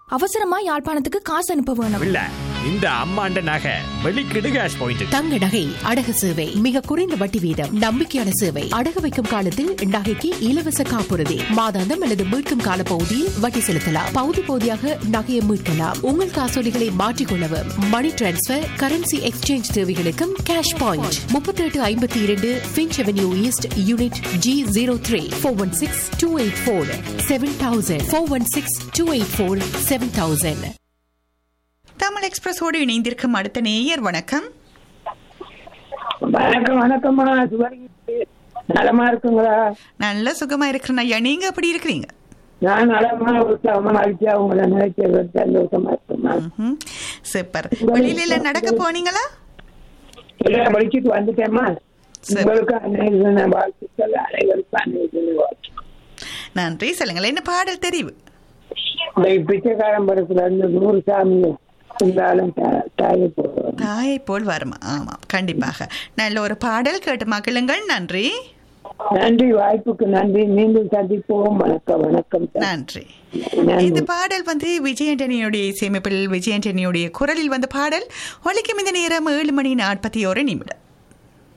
அவசரமா யாழ்ப்பாணத்துக்கு காசு அனுப்ப வேணும் இல்ல இந்த அம்மாண்ட நகை வெளிக்கிடு கேஷ் பாயிண்ட் தங்க நகை அடகு சேவை மிக குறைந்த வட்டி வீதம் நம்பிக்கையான சேவை அடகு வைக்கும் காலத்தில் நகைக்கு இலவச காப்புறுதி மாதாந்தம் அல்லது மீட்கும் கால பகுதியில் வட்டி செலுத்தலாம் பகுதி பகுதியாக நகையை மீட்கலாம் உங்கள் காசோலிகளை மாற்றிக்கொள்ளவும் மணி டிரான்ஸ்பர் கரன்சி எக்ஸ்சேஞ்ச் தேவைகளுக்கும் கேஷ் பாயிண்ட் முப்பத்தி எட்டு ஐம்பத்தி இரண்டு Finch avenue east unit G zero three four one six two eight four seven thousand four one six two eight four seven thousand Tamil எக்ஸ்பிரஸோடு இணைந்திருக்கும் அடுத்த நேயர் வணக்கம் வணக்கம் வணக்கம்மா சுவர்கி நலமா இருக்குங்களா நல்ல சுகமா இருக்கிறேன் ஐயா நீங்க எப்படி இருக்கிறீங்க நான் நலமா உற்சாகமா மகிழ்ச்சியா உங்களை நினைக்கிறது சந்தோஷமா இருக்குமா ம்ஹும். சூப்பர் வெளியில எல்லாம் நடக்க போனீங்களா எல்லாம் படிச்சுட்டு வந்துட்டேம்மா சரி. உங்களுக்கு அனைவரும் வாழ்த்துக்கள் அனைவருக்கும் அனைவரும் வாழ்த்துக்கள். நன்றி சொல்லுங்கள் என்ன பாடல் தெரிவு இந்த பிச்சைக்காரன் படத்துல இருந்து நூறு சாமி இருந்தாலும் தாயை போடுவோம் தாயை போல் வருமா ஆமாம் கண்டிப்பாக நல்ல ஒரு பாடல் கேட்டு மகிழுங்கள் நன்றி நன்றி வாய்ப்புக்கு நன்றி மீண்டும் சந்திப்போம் வணக்கம் வணக்கம் நன்றி நன்றி. இந்த பாடல் வந்து விஜயண்டனியுடைய இசையமைப்பில் விஜயண்டனியுடைய குரலில் வந்த பாடல் ஒலிக்கும் இந்த நேரம் ஏழு மணி நாற்பத்தி ஒரு நிமிடம்